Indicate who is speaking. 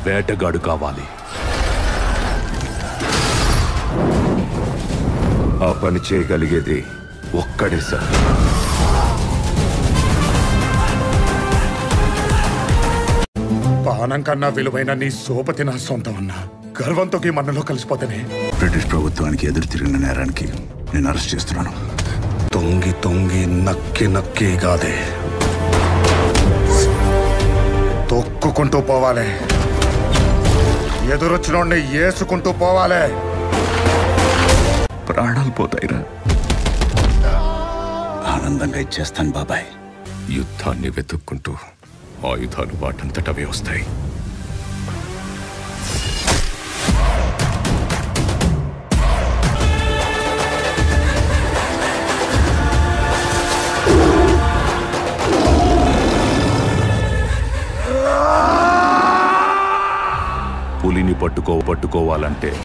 Speaker 1: వేటగాడు కావాలి
Speaker 2: ఆ పని చేయగలిగేది ఒక్కడే సార్
Speaker 3: పానం కన్నా విలువైన నీ సోపతి నా సొంతం అన్నా గర్వంతో ఈ మన్నలో కలిసిపోతేనే
Speaker 4: బ్రిటిష్ ప్రభుత్వానికి ఎదురు తిరిగిన నేరానికి నేను అరెస్ట్ చేస్తున్నాను
Speaker 3: తొంగి తొంగి నక్కి నక్కి కాదే తొక్కుకుంటూ పోవాలి ఎదురొచ్చినోడిని ఏసుకుంటూ పోవాలి
Speaker 4: ప్రాణాలు పోతాయిరా ఆనందంగా ఇచ్చేస్తాను బాబాయ్
Speaker 1: యుద్ధాన్ని వెతుక్కుంటూ ఆయుధాలు వాటంతటవే వస్తాయి పులిని పట్టుకో పట్టుకోవాలంటే